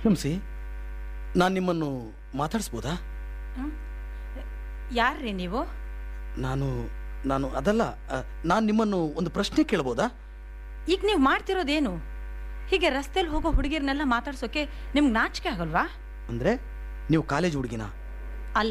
ಕ್ಷಮಿಸಿ ನಾನು ನಿಮ್ಮನ್ನು ಮಾತಾಡಿಸ್ಬೋದಾ ಯಾರ್ರಿ ನೀವು ನಾನು ನಾನು ಅದಲ್ಲ ನಾನು ನಿಮ್ಮನ್ನು ಒಂದು ಪ್ರಶ್ನೆ ಕೇಳ್ಬೋದಾ ಈಗ ನೀವು ಮಾಡ್ತಿರೋದೇನು ಹೀಗೆ ರಸ್ತೆಯಲ್ಲಿ ಹೋಗೋ ಹುಡುಗಿರ್ನೆಲ್ಲ ಮಾತಾಡ್ಸೋಕೆ ನಿಮ್ಗೆ ನಾಚಿಕೆ ಆಗಲ್ವಾ ಅಂದರೆ ನೀವು ಕಾಲೇಜ್ ಹುಡುಗಿನ ಅಲ್ಲ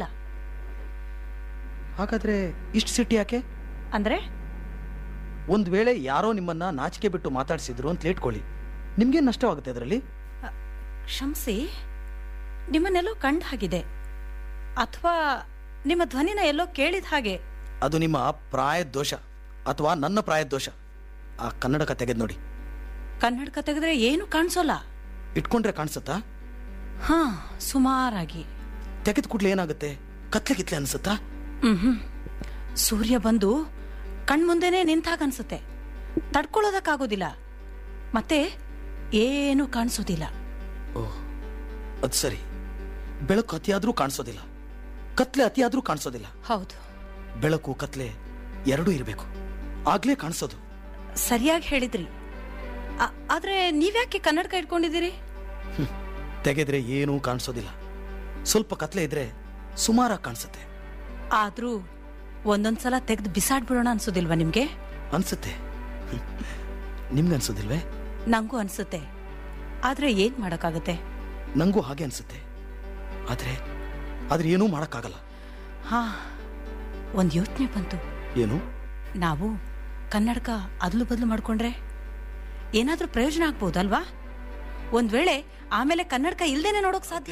ಹಾಗಾದರೆ ಇಷ್ಟು ಸಿಟ್ಟಿ ಯಾಕೆ ಅಂದ್ರೆ ಒಂದು ವೇಳೆ ಯಾರೋ ನಿಮ್ಮನ್ನ ನಾಚಿಕೆ ಬಿಟ್ಟು ಮಾತಾಡಿಸಿದ್ರು ಅಂತ ಇಟ್ಕೊಳ್ಳಿ ನಿಮ್ಗೇನು ನಷ್ಟವಾಗುತ್ತೆ ಅದರಲ್ಲಿ ಅ, ಕ್ಷಮ್ಸಿ ನಿಮ್ಮನ್ನೆಲ್ಲೋ ಕಂಡ ಹಾಗಿದೆ ಅಥವಾ ನಿಮ್ಮ ಧ್ವನಿನ ಎಲ್ಲೋ ಕೇಳಿದ ಹಾಗೆ ಅದು ನಿಮ್ಮ ಪ್ರಾಯದ ದೋಷ ಅಥವಾ ನನ್ನ ಪ್ರಾಯದ ದೋಷ ಆ ಕನ್ನಡಕ ತೆಗೆದು ನೋಡಿ ಕನ್ನಡಕ ತೆಗೆದ್ರೆ ಏನು ಕಾಣಿಸೋಲ್ಲ ಇಟ್ಕೊಂಡ್ರೆ ಕಾಣಿಸುತ್ತಾ ಹಾ ಸುಮಾರಾಗಿ ತೆಗೆದು ಕೂಡಲೇ ಏನಾಗುತ್ತೆ ಕತ್ಲೆ ಕಿತ್ಲೆ ಅನ್ಸುತ್ತಾ ಹ್ಮ್ ಸೂರ್ಯ ಬಂದು ಕಣ್ಮುಂದೆನೆ ನಿಂತಾಗ ಅನ್ಸುತ್ತೆ ತಡ್ಕೊಳ್ಳೋದಕ್ಕಾಗೋದಿಲ್ಲ ಮತ್ತೆ ಏನು ಕಾಣಿಸೋದಿಲ್ಲ ಓಹ್ ಅದು ಸರಿ ಬೆಳಕು ಅತಿಯಾದ್ರೂ ಕಾಣಿಸೋದಿಲ್ಲ ಕತ್ಲೆ ಅತಿಯಾದ್ರೂ ಕಾಣಿಸೋದಿಲ್ಲ ಹೌದು ಬೆಳಕು ಕತ್ಲೆ ಎರಡೂ ಇರಬೇಕು ಆಗ್ಲೇ ಕಾಣಿಸೋದು ಸರಿಯಾಗಿ ಹೇಳಿದ್ರಿ ಆ- ಆದ್ರೆ ನೀವ್ಯಾಕೆ ಕನ್ನಡಕ ಇಟ್ಕೊಂಡಿದ್ದೀರಿ ಹ್ಮ್. ತೆಗೆದ್ರೆ ಏನೂ ಕಾಣಿಸೋದಿಲ್ಲ ಸ್ವಲ್ಪ ಕತ್ಲೆ ಇದ್ರೆ ಸುಮಾರಾಗಿ ಕಾಣಿಸುತ್ತೆ ಆದ್ರೂ ಒಂದೊಂದ್ಸಲ ತೆಗೆದು ಬಿಸಾಡ್ಬಿಡೋಣ ಅನ್ಸೋದಿಲ್ವಾ ನಿಮ್ಗೆ ಅನ್ಸುತ್ತೆ ಹ್ಮ್. ನಿಮ್ಗನ್ಸೋದಿಲ್ವೇ ನಂಗೂ ಅನ್ಸುತ್ತೆ ಆದ್ರೆ ಏನ್ ಮಾಡಕ್ಕಾಗತ್ತೆ ನಂಗೂ ಹಾಗೆ ಅನ್ಸುತ್ತೆ ಆದ್ರೆ ಆದ್ರೆ ಏನೂ ಮಾಡಕ್ಕಾಗಲ್ಲ ಹಾ ಒಂದ್ ಯೋಚನೆ ಬಂತು ಏನು ನಾವು ಕನ್ನಡಕ ಅದಲು ಬದಲು ಮಾಡ್ಕೊಂಡ್ರೆ ಏನಾದ್ರೂ ಪ್ರಯೋಜನ ಆಗ್ಬೋದಲ್ವಾ ಒಂದ್ ವೇಳೆ ಆಮೇಲೆ ಕನ್ನಡಕ ಇಲ್ದೇನೆ ನೋಡೋಕ್ ಸಾಧ್ಯ